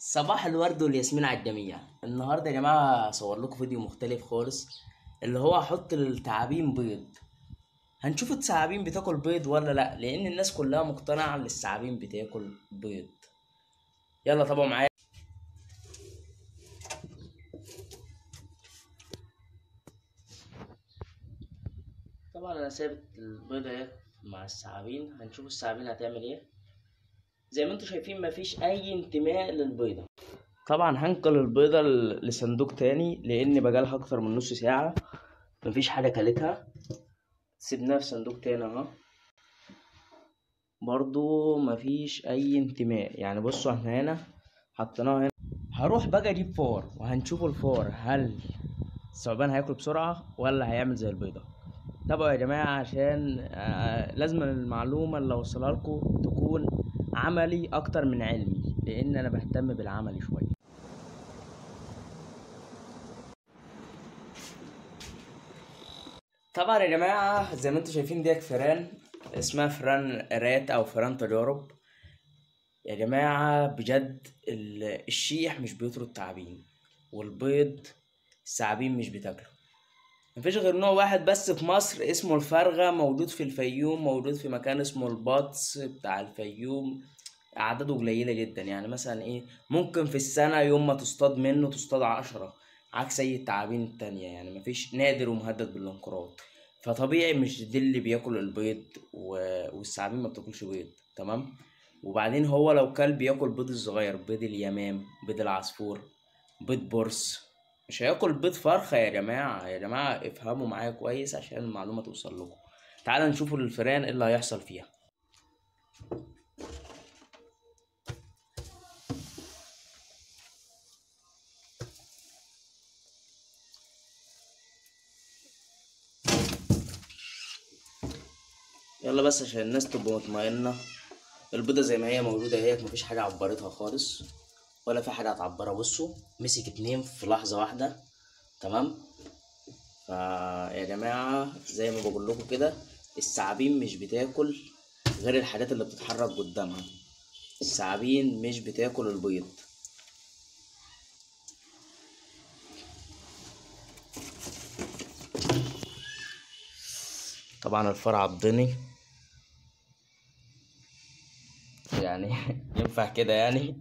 صباح الورد والياسمين على الجميع النهارده يا جماعه هصور لكم فيديو مختلف خالص اللي هو هحط التعابين بيض هنشوف الثعابين بتاكل بيض ولا لا لان الناس كلها مقتنعه ان الثعابين بتاكل بيض يلا طبعا معايا طبعا انا سايب البيضه اهي مع الثعابين هنشوف الثعابين هتعمل ايه زي ما انتم شايفين مفيش اي انتماء للبيضه طبعا هنقل البيضه ل- لصندوق تاني لان بقالها اكتر من نص ساعه مفيش حاجه كلتها سيبناها في صندوق تاني اهو برضو مفيش اي انتماء يعني بصوا احنا هنا حطيناها هنا هروح بقى اجيب فار وهنشوف الفار هل الثعبان هياكل بسرعه ولا هيعمل زي البيضه تابعوا يا جماعه عشان آه لازم المعلومه اللي اوصلها لكم تكون عملي اكتر من علمي لان انا بهتم بالعملي شويه طبعا يا جماعه زي ما انتم شايفين ديت فيران اسمها فيران رات او فيران تجارب يا جماعه بجد ال- الشيح مش بيطرد التعابين والبيض الثعابين مش بتاكله مفيش غير نوع واحد بس في مصر اسمه الفرغة موجود في الفيوم موجود في مكان اسمه البطس بتاع الفيوم أعداده قليلة جدا يعني مثلا إيه ممكن في السنة يوم ما تصطاد منه تصطاد عشرة عكس أي التعابين التانية يعني مفيش نادر ومهدد بالانقراض فطبيعي مش دي اللي بياكل البيض و... والثعابين ما بتاكلش بيض تمام وبعدين هو لو كل بياكل بيض الصغير بيض اليمام بيض العصفور بيض برص مش هياكل بيض فرخة يا جماعة يا جماعة افهموا معايا كويس عشان المعلومة توصل لكم تعالوا نشوفوا الفئران ايه اللي هيحصل فيها يلا بس عشان الناس تبقى مطمئنة البيضة زي ما هي موجودة اهيت مفيش حاجة عبرتها خالص ولا في حاجة هتعبرها بصوا مسك اتنين في لحظة واحدة تمام فا يا جماعة زي ما بقول لكم كده الثعابين مش بتاكل غير الحاجات اللي بتتحرك قدامها الثعابين مش بتاكل البيض طبعا الفار عضني يعني ينفع كده يعني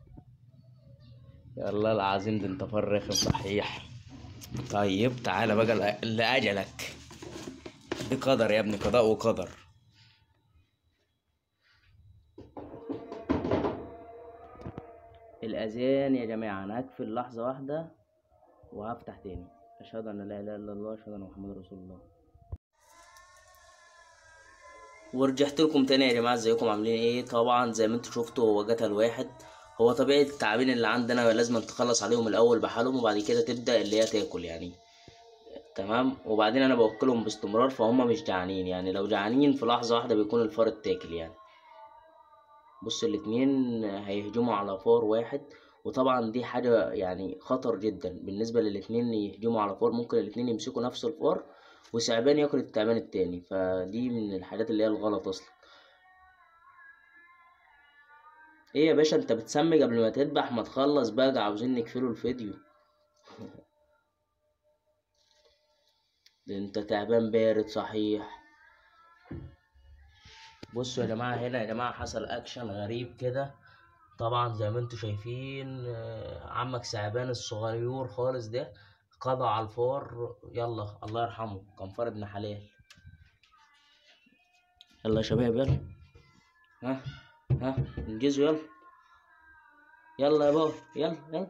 يلا العظيم ده انت فار رخم صحيح طيب تعالى بقى لأ- لأجلك دي قدر يا ابني قضاء وقدر الأذان يا جماعة أنا هقفل لحظة واحدة وهفتح تاني أشهد أن لا إله إلا الله أشهد أن محمد رسول الله ورجعت لكم تاني يا جماعة ازيكم عاملين ايه طبعا زي ما انتوا شفتوا هو جتا الواحد هو طبيعة التعابين اللي عندنا لازم تخلص عليهم الأول بحالهم وبعد كده تبدأ اللي هي تاكل يعني تمام وبعدين انا باكلهم باستمرار فهم مش جعانين يعني لو جعانين في لحظة واحدة بيكون الفار اتاكل يعني بص الاتنين هيهجموا على فار واحد وطبعا دي حاجة يعني خطر جدا بالنسبة للاتنين يهجموا على فار ممكن الاتنين يمسكوا نفس الفار وثعبان ياكل التعبان التاني فدي من الحاجات اللي هي الغلط اصلا ايه يا باشا انت بتسمي قبل ما تذبح ما تخلص بقى عاوزين نقفلوا الفيديو ده انت تعبان بارد صحيح بصوا يا جماعة هنا يا جماعة حصل أكشن غريب كده طبعا زي ما انتوا شايفين آه، عمك ثعبان الصغير خالص ده قضى على الفار يلا الله يرحمه كان فار ابن حلال يلا يا شباب يلا ها ها انجزوا يلا يلا يا بابا يلا يلا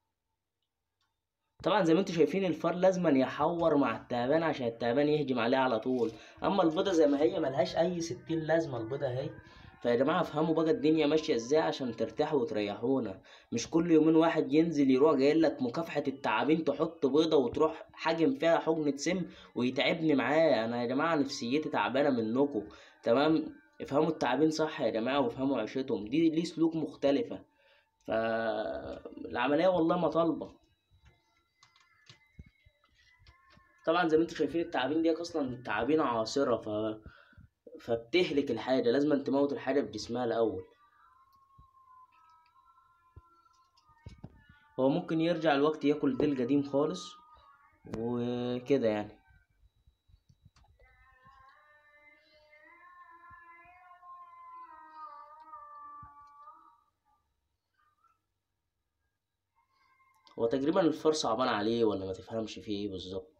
طبعا زي ما انتوا شايفين الفار لازما يحور مع التعبان عشان التعبان يهجم عليه على طول اما البيضه زي ما هي ملهاش اي ستين لازمه البيضه اهي فيا جماعه افهموا بقى الدنيا ماشيه ازاي عشان ترتاحوا وتريحونا مش كل يومين واحد ينزل يروح جاي لك مكافحه التعابين تحط بيضه وتروح حاجم فيها حقنه سم ويتعبني معاه انا يا جماعه نفسيتي تعبانه منكم تمام افهموا التعابين صح يا جماعه وافهموا عيشتهم دي ليه سلوك مختلفه فالعمليه والله ما طالبه طبعا زي ما انتوا شايفين التعابين دي اصلا تعابين عاصره ف فبتهلك الحاجه لازم تموت الحاجه بجسمها الاول هو ممكن يرجع الوقت ياكل ديل قديم خالص وكده يعني هو تقريبا الفار صعبان عليه ولا ما تفهمش فيه ايه بالظبط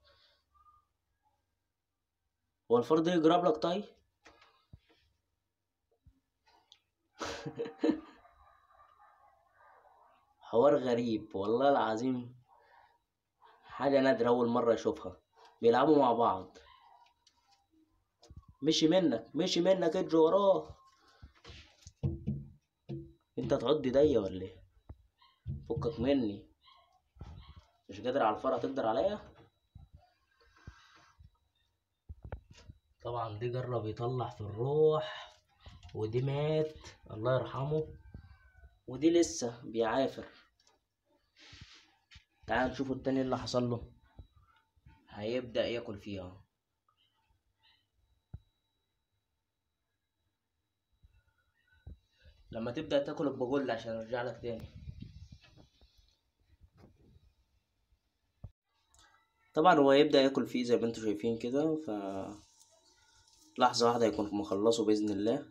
هو الفار ده يجرب لك طيب حوار غريب والله العظيم حاجة نادرة أول مرة أشوفها بيلعبوا مع بعض مشي منك مشي منك اجري وراه انت تعض ايديا ولا ايه فكك مني مش قادر على الفرع تقدر عليا طبعا دي جرب يطلع في الروح ودي مات الله يرحمه ودي لسه بيعافر تعال نشوف التاني اللي حصل له هيبدأ ياكل فيها لما تبدأ تاكل بقول عشان ارجع لك تاني طبعا هو يبدأ ياكل فيه زي ما انتوا شايفين كده ف لحظة واحدة يكون مخلصه بإذن الله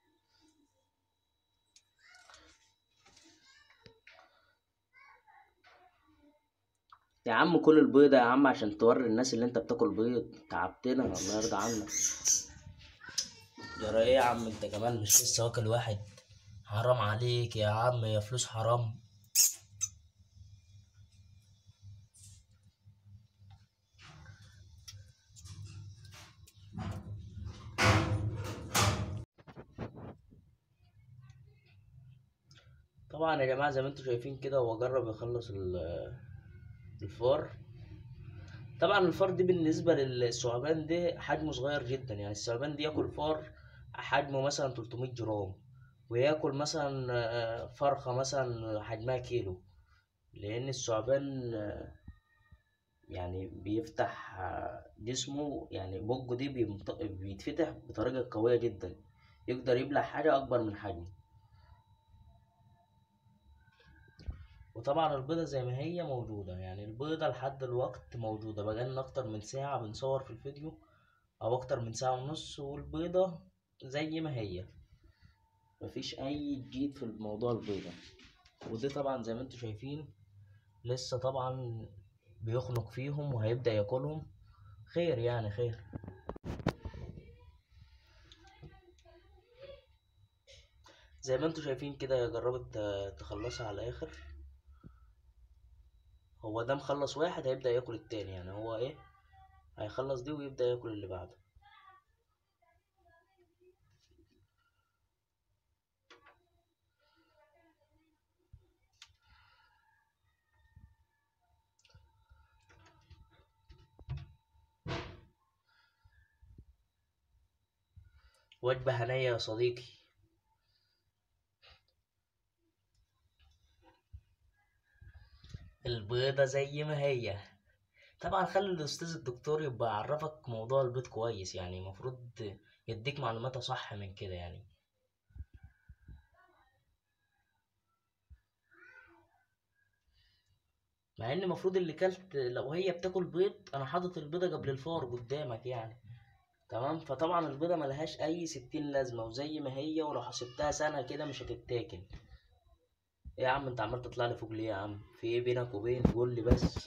يا عم كل البيضة يا عم عشان توري الناس اللي انت بتاكل بيض تعبتنا الله يرضى عنك جرى ايه يا عم انت كمان مش لسه واكل واحد حرام عليك يا عم يا فلوس حرام طبعا يا جماعة زي ما انتوا شايفين كده هو جرب يخلص ال- الفار طبعا الفار دي بالنسبة للثعبان ده حجمه صغير جدا يعني الثعبان دي ياكل فار حجمه مثلا 300 جرام وياكل مثلا آه، فرخة مثلا حجمها كيلو لأن الثعبان آه، يعني بيفتح آه، جسمه يعني بقه دي بيمط- بيتفتح بطريقة قوية جدا يقدر يبلع حاجة أكبر من حجمه وطبعا البيضة زي ما هي موجودة يعني البيضة لحد الوقت موجودة بقالنا أكتر من ساعة بنصور في الفيديو أو أكتر من ساعة ونص والبيضة زي ما هي مفيش أي جديد في الموضوع البيضة ودي طبعا زي ما انتوا شايفين لسه طبعا بيخنق فيهم وهيبدأ ياكلهم خير يعني خير زي ما انتوا شايفين كده جربت ت- تخلصها على الآخر هو ده مخلص واحد هيبدأ ياكل التاني يعني هو ايه هيخلص دي ويبدأ ياكل اللي بعده وجبة هنية يا صديقي البيضة زي ما هي طبعا خلي الأستاذ الدكتور يبقى يعرفك موضوع البيض كويس يعني المفروض يديك معلومات صح من كده يعني مع ان المفروض اللي كلت لو هي بتاكل بيض انا حاطط البيضة قبل الفار قدامك يعني تمام فطبعا البيضة ملهاش اي ستين لازمة وزي ما هي ولو حسبتها سنة كده مش هتتاكل ايه يا عم انت عمال تطلع لي فوق ليه يا عم في ايه بينك وبين قول لي بس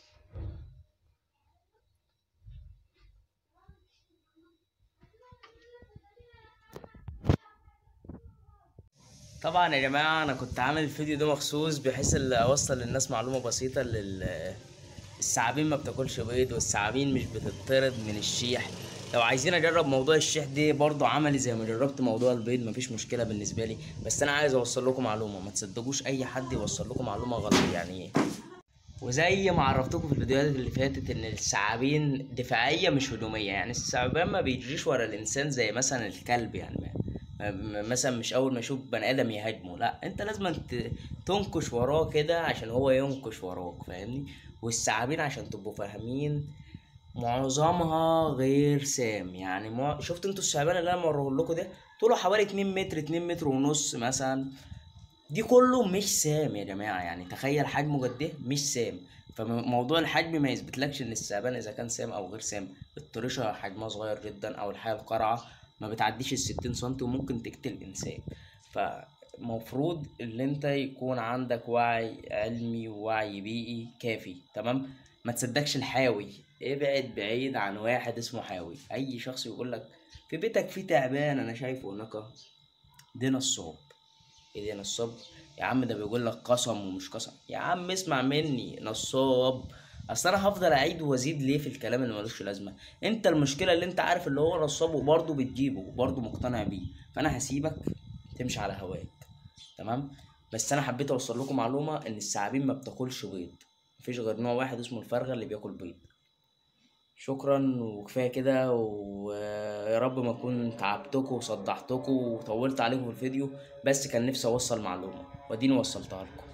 طبعا يا جماعة أنا كنت عامل الفيديو ده مخصوص بحيث اللي أوصل للناس معلومة بسيطة لل الثعابين ما بتاكلش بيض والثعابين مش بتطرد من الشيح لو عايزين اجرب موضوع الشيح دي برضه عملي زي ما جربت موضوع البيض مفيش مشكله بالنسبه لي بس انا عايز اوصل لكم معلومه ما تصدقوش اي حد يوصل لكم معلومه غلط يعني ايه وزي ما عرفتكم في الفيديوهات اللي فاتت ان الثعابين دفاعيه مش هجوميه يعني الثعبان ما بيجريش ورا الانسان زي مثلا الكلب يعني ما- ما- مثلا مش اول ما يشوف بني ادم يهاجمه لا انت لازم ت- تنكش وراه كده عشان هو ينكش وراك فاهمني والثعابين عشان تبقوا فاهمين معظمها غير سام يعني مع... شفت انتوا الثعبان اللي انا موريه لكم ده طوله حوالي 2 متر 2 متر ونص مثلا دي كله مش سام يا جماعة يعني تخيل حجمه قد ايه مش سام فموضوع الحجم ما يثبتلكش ان الثعبان اذا كان سام او غير سام الطريشة حجمها صغير جدا او الحياة القرعة ما بتعديش الستين سنتي وممكن تقتل انسان فمفروض ان انت يكون عندك وعي علمي ووعي بيئي كافي تمام ما تصدقش الحاوي ابعد بعيد عن واحد اسمه حاوي اي شخص يقول لك في بيتك في تعبان انا شايفه هناك دي نصاب ايه دي نصاب يا عم ده بيقول لك قسم ومش قسم يا عم اسمع مني نصاب اصل انا هفضل اعيد وازيد ليه في الكلام اللي ملوش لازمه انت المشكله اللي انت عارف اللي هو نصاب وبرضه بتجيبه وبرضه مقتنع بيه فانا هسيبك تمشي على هواك تمام بس انا حبيت اوصل لكم معلومه ان الثعابين ما بتاكلش بيض مفيش غير نوع واحد اسمه الفرخه اللي بياكل بيض شكرا وكفايه كده ويا رب ما اكون تعبتكم وصدعتكم وطولت عليكم في الفيديو بس كان نفسي اوصل معلومه واديني وصلتها لكم